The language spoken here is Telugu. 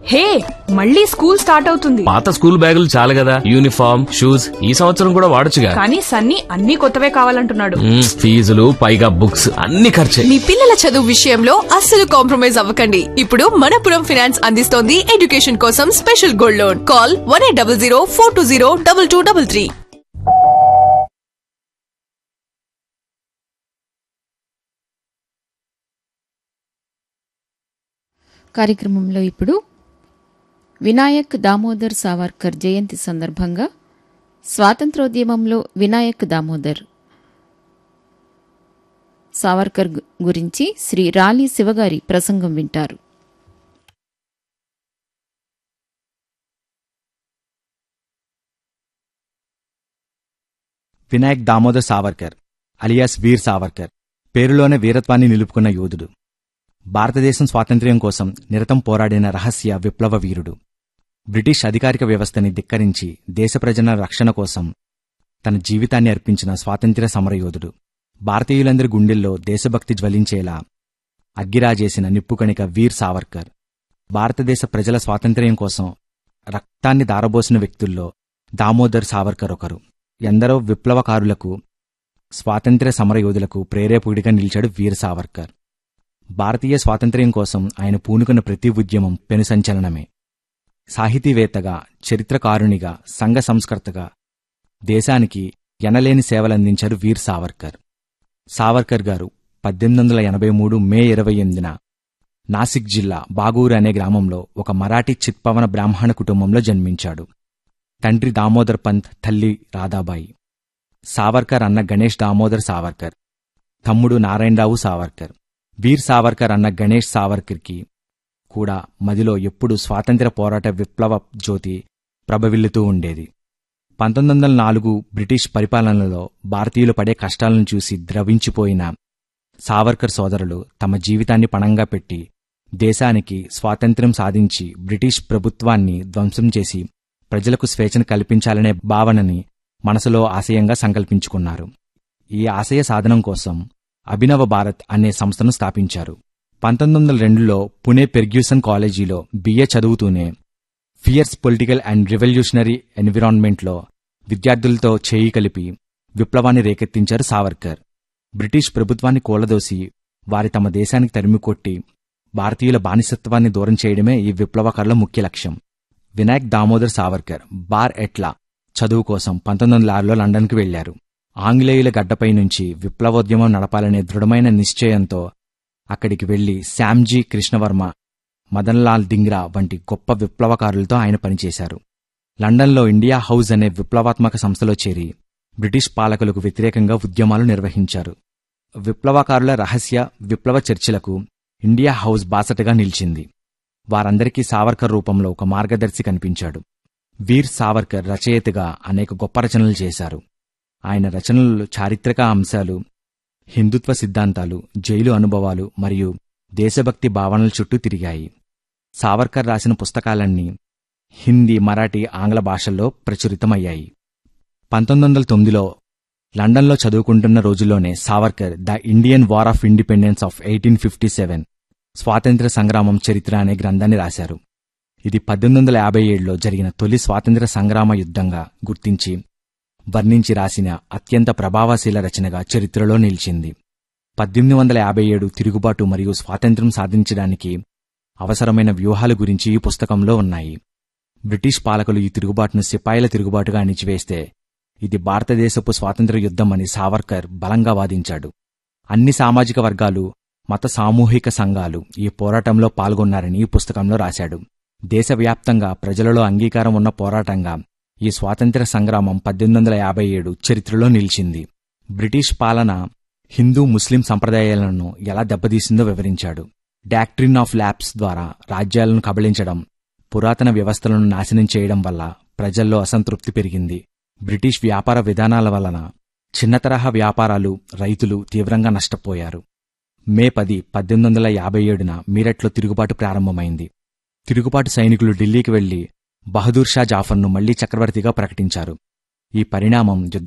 హే మళ్ళీ స్కూల్ స్టార్ట్ అవుతుంది పాత స్కూల్ బ్యాగులు చాలు కదా యూనిఫామ్ షూస్ ఈ సంవత్సరం కూడా వాడొచ్చుగా కానీ సన్నీ అన్ని కొత్తవే కావాలంటున్నాడు మ్మ్, ఫీజులు పైగా బుక్స్ అన్ని ఖర్చే మీ పిల్లల చదువు విషయంలో అస్సలు కాంప్రమైజ్ అవ్వకండి ఇప్పుడు మనపురం ఫినాన్స్ అందిస్తోంది ఎడ్యుకేషన్ కోసం special gold loan call one eight double zero four two zero double two double three కార్యక్రమంలో ఇప్పుడు వినాయక్ దామోదర్ సావర్కర్ జయంతి సందర్భంగా స్వాతంత్రోద్యమంలో వినాయక్ దామోదర్ సావర్కర్ గు- గురించి శ్రీ రాలి శివగారి ప్రసంగం వింటారు వినాయక్ దామోదర్ సావర్కర్ అలియాస్ వీర్ సావర్కర్ పేరులోనే వీరత్వాన్ని నిలుపుకున్న యోధుడు భారతదేశం స్వాతంత్ర్యం కోసం నిరతం పోరాడిన రహస్య విప్లవ వీరుడు బ్రిటిష్ అధికారిక వ్యవస్థని ధిక్కరించి దేశ ప్రజల రక్షణ కోసం తన జీవితాన్ని అర్పించిన స్వాతంత్ర్య సమరయోధుడు భారతీయులందరి గుండెల్లో దేశభక్తి జ్వలించేలా అగ్గిరాజేసిన నిప్పుకణిక వీర్ సావర్కర్ భారతదేశ ప్రజల స్వాతంత్ర్యం కోసం రక్తాన్ని దారబోసిన వ్యక్తుల్లో దామోదర్ సావర్కర్ ఒకరు ఎందరో విప్లవకారులకు స్వాతంత్ర్య సమరయోధులకు ప్రేరేపుడిగా నిలిచాడు వీర సావర్కర్ భారతీయ స్వాతంత్ర్యం కోసం ఆయన పూనుకున్న ప్రతి ఉద్యమం పెను సంచలనమే సాహితీవేత్తగా చరిత్రకారునిగా సంఘ సంస్కర్తగా దేశానికి ఎనలేని సేవలందించారు వీర్ సావర్కర్ సావర్కర్ గారు పద్దెనిమిది వందల ఎనభై మూడు మే ఇరవై ఎనిమిదిన నాసిక్ జిల్లా బాగూర్ అనే గ్రామంలో ఒక మరాఠీ చిత్పవన బ్రాహ్మణ కుటుంబంలో జన్మించాడు తండ్రి దామోదర్ పంత్ తల్లి రాధాబాయి సావర్కర్ అన్న గణేష్ దామోదర్ సావర్కర్ తమ్ముడు నారాయణరావు సావర్కర్ వీర్ సావర్కర్ అన్న గణేష్ సావర్కర్కి కూడా మదిలో ఎప్పుడూ స్వాతంత్ర్య పోరాట విప్లవ జ్యోతి ప్రభవిల్లుతూ ఉండేది పంతొమ్మిది వందల నాలుగు బ్రిటిష్ పరిపాలనలో భారతీయులు పడే కష్టాలను చూసి ద్రవించిపోయిన సావర్కర్ సోదరులు తమ జీవితాన్ని పణంగా పెట్టి దేశానికి స్వాతంత్ర్యం సాధించి బ్రిటిష్ ప్రభుత్వాన్ని ధ్వంసం చేసి ప్రజలకు స్వేచ్ఛను కల్పించాలనే భావనని మనసులో ఆశయంగా సంకల్పించుకున్నారు ఈ ఆశయ సాధనం కోసం అభినవ భారత్ అనే సంస్థను స్థాపించారు పంతొమ్మిది వందల రెండులో పుణే పెర్గ్యూసన్ కాలేజీలో బిఏ చదువుతూనే ఫియర్స్ పొలిటికల్ అండ్ రివల్యూషనరీ ఎన్విరాన్మెంట్లో విద్యార్థులతో చేయి కలిపి విప్లవాన్ని రేకెత్తించారు సావర్కర్ బ్రిటిష్ ప్రభుత్వాన్ని కూలదోసి వారి తమ దేశానికి తరిమికొట్టి భారతీయుల బానిసత్వాన్ని దూరం చేయడమే ఈ విప్లవకారుల ముఖ్య లక్ష్యం వినాయక్ దామోదర్ సావర్కర్ బార్ ఎట్లా చదువు కోసం పంతొమ్మిది వందల ఆరులో లండన్కు వెళ్లారు ఆంగ్లేయుల గడ్డపై నుంచి విప్లవోద్యమం నడపాలనే దృఢమైన నిశ్చయంతో అక్కడికి వెళ్లి శామ్జీ కృష్ణవర్మ మదన్లాల్ దింగ్రా వంటి గొప్ప విప్లవకారులతో ఆయన పనిచేశారు లండన్లో ఇండియా హౌస్ అనే విప్లవాత్మక సంస్థలో చేరి బ్రిటిష్ పాలకులకు వ్యతిరేకంగా ఉద్యమాలు నిర్వహించారు విప్లవకారుల రహస్య విప్లవ చర్చలకు ఇండియా హౌస్ బాసటగా నిలిచింది వారందరికీ సావర్కర్ రూపంలో ఒక మార్గదర్శి కనిపించాడు వీర్ సావర్కర్ రచయితగా అనేక గొప్ప రచనలు చేశారు ఆయన రచనలు చారిత్రక అంశాలు హిందుత్వ సిద్ధాంతాలు జైలు అనుభవాలు మరియు దేశభక్తి భావనల చుట్టూ తిరిగాయి సావర్కర్ రాసిన పుస్తకాలన్నీ హిందీ మరాఠీ ఆంగ్ల భాషల్లో ప్రచురితమయ్యాయి పంతొమ్మిది వందల తొమ్మిదిలో లండన్లో చదువుకుంటున్న రోజుల్లోనే Savarkar the Indian war of independence of eighteen fifty seven స్వాతంత్ర్య సంగ్రామం చరిత్ర అనే గ్రంథాన్ని రాశారు ఇది పద్దెనిమిది వందల యాభై ఏడులో జరిగిన తొలి స్వాతంత్ర్య సంగ్రామ యుద్ధంగా గుర్తించి వర్ణించి రాసిన అత్యంత ప్రభావశీల రచనగా చరిత్రలో నిలిచింది పద్దెనిమిది వందల యాభై ఏడు తిరుగుబాటు మరియు స్వాతంత్ర్యం సాధించడానికి అవసరమైన వ్యూహాల గురించి ఈ పుస్తకంలో ఉన్నాయి బ్రిటిష్ పాలకులు ఈ తిరుగుబాటును సిపాయిల తిరుగుబాటుగా అణిచివేస్తే ఇది భారతదేశపు స్వాతంత్ర్య యుద్ధమని సావర్కర్ బలంగా వాదించాడు అన్ని సామాజిక వర్గాలు మత సామూహిక సంఘాలు ఈ పోరాటంలో పాల్గొన్నారని ఈ పుస్తకంలో రాశాడు దేశవ్యాప్తంగా ప్రజలలో అంగీకారం ఉన్న పోరాటంగా ఈ స్వాతంత్ర్య సంగ్రామం పద్దెనిమిది వందల యాభై ఏడు చరిత్రలో నిలిచింది బ్రిటిష్ పాలన హిందూ ముస్లిం సంప్రదాయాలను ఎలా దెబ్బతీసిందో వివరించాడు డాక్ట్రిన్ ఆఫ్ ల్యాబ్స్ ద్వారా రాజ్యాలను కబళించడం పురాతన వ్యవస్థలను నాశనం చేయడం వల్ల ప్రజల్లో అసంతృప్తి పెరిగింది బ్రిటిష్ వ్యాపార విధానాల వలన చిన్న తరహా వ్యాపారాలు రైతులు తీవ్రంగా నష్టపోయారు మే పది పద్దెనిమిది వందల యాభై ఏడున మీరట్లో తిరుగుబాటు ప్రారంభమైంది తిరుగుబాటు సైనికులు ఢిల్లీకి వెళ్లి బహదూర్ షా జాఫర్ను మళ్లీ చక్రవర్తిగా ప్రకటించారు ఈ పరిణామం యుద్ధ